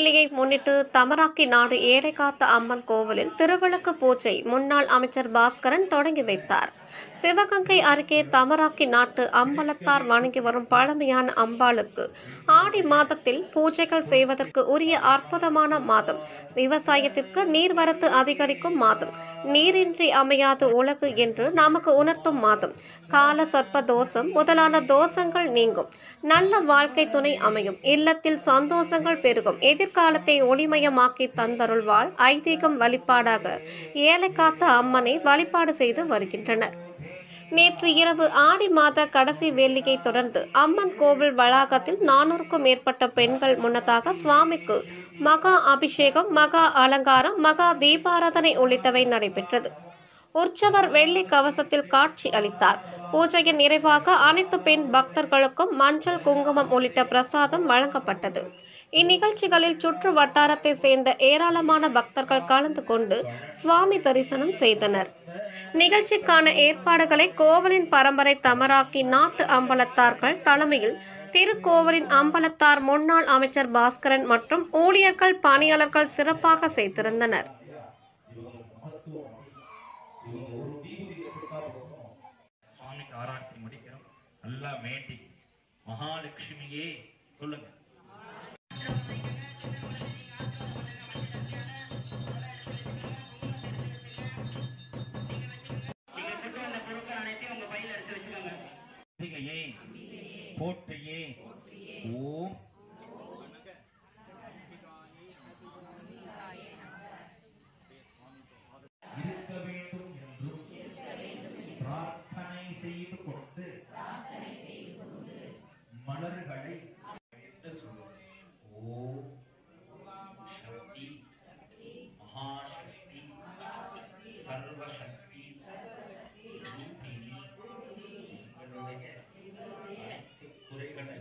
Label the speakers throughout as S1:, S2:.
S1: வெள்ளியை முன்னிட்டு தமராக்கி நாடு ஏழைக்காத்த அம்மன் கோவிலில் திருவிளக்கு பூஜை முன்னாள் அமைச்சர் பாஸ்கரன் தொடங்கி வைத்தார் சிவகங்கை அருகே தமராக்கி நாட்டு அம்பலத்தார் வணங்கி வரும் பழமையான அம்பாளுக்கு ஆடி மாதத்தில் பூஜைகள் செய்வதற்கு உரிய அற்புதமான மாதம் விவசாயத்திற்கு நீர்வரத்து அதிகரிக்கும் மாதம் நீரின்றி அமையாது உலகு என்று நமக்கு உணர்த்தும் மாதம் கால சர்ப்ப தோஷம் முதலான தோஷங்கள் நீங்கும் நல்ல வாழ்க்கை துணை அமையும் இல்லத்தில் சந்தோஷங்கள் பெருகும் எதிர்காலத்தை ஒளிமயமாக்கி தந்தருள்வாள் ஐதீகம் வழிபாடாக ஏழை காத்த அம்மனை வழிபாடு செய்து வருகின்றனர் நேற்று இரவு ஆடி மாத கடைசி வெள்ளியை தொடர்ந்து அம்மன் கோவில் வளாகத்தில் நானூறுக்கும் மேற்பட்ட பெண்கள் முன்னதாக சுவாமிக்கு மகா அபிஷேகம் மகா அலங்காரம் மகா தீபாராதனை உள்ளிட்டவை நடைபெற்றது உற்சவர் வெள்ளி கவசத்தில் காட்சி அளித்தார் பூஜையின் நிறைவாக அனைத்து பெண் பக்தர்களுக்கும் மஞ்சள் குங்குமம் உள்ளிட்ட பிரசாதம் வழங்கப்பட்டது இந்நிகழ்ச்சிகளில் சுற்று வட்டாரத்தை சேர்ந்த ஏராளமான பக்தர்கள் கலந்து கொண்டு சுவாமி தரிசனம் செய்தனர் நிகழ்ச்சிக்கான ஏற்பாடுகளை கோவிலின் பரம்பரை தமராக்கி நாட்டு அம்பலத்தார்கள் தலைமையில் திருக்கோவிலின் அம்பலத்தார் முன்னாள் அமைச்சர் பாஸ்கரன் மற்றும் ஊழியர்கள் பணியாளர்கள் சிறப்பாக செய்திருந்தனர்
S2: சுவாமிக்கு ஆராய்ச்சி முடிக்கிறோம் நல்லா வேண்டி மகாலட்சுமியே சொல்லுங்க அம்பிகையே போற்றியே ஓம் இருக்க வேண்டும் என்றும் பிரார்த்தனை செய்து கொண்டு மலர்களை என்று சொல்லுவேன். ஓம் சக்தி மகாசக்தி சர்வசக்தி ரூபிணி உங்களுடைய அனைத்து குறைகளை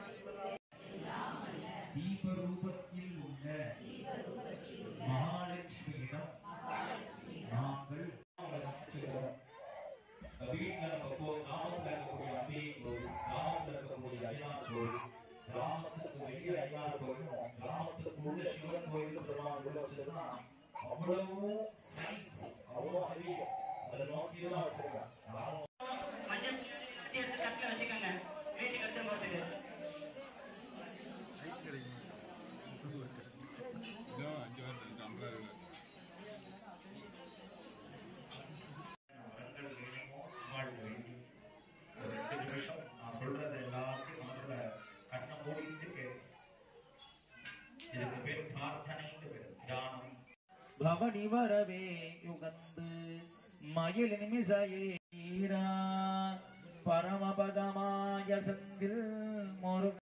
S2: தீபரூபத்தில் உள்ள மகாலட்சுமியிடம் நாங்கள் வீட்டில் நம்ம போ கிராமத்தில் இருக்கக்கூடிய அம்பி கிராமத்தில் இருக்கக்கூடிய ஐயார் கோயில் கிராமத்துக்கு வெளியே ஐயார் கோயிலும் கிராமத்துக்குள்ள சிவன் கோயிலும் பெருமாள் உள்ள வச்சதுன்னா அவ்வளவு science, அவ்வளவு அறிவியல் அதை நோக்கி தான் வச்சிருக்காங்க நானும்
S3: மஞ்சள் கட்டி எடுத்து தட்டில் வச்சுக்கோங்க வீட்டுக்கு எடுத்து போகிறதுக்கு
S2: பெண்கள் வேணுமோ வாழ் வேண்டி ஒரு ரெண்டு நிமிஷம் நான் சொல்றது எல்லாத்தையும் மனசுல கண்ணை மூடிட்டு கேட்டு இதுக்கு பேர் பிரார்த்தனைன்னு பேர் தியானம் பவனி வரவே யுகந்து மயில் நிமிசையே ஈரா பரமபதமாய சந்தில் முருக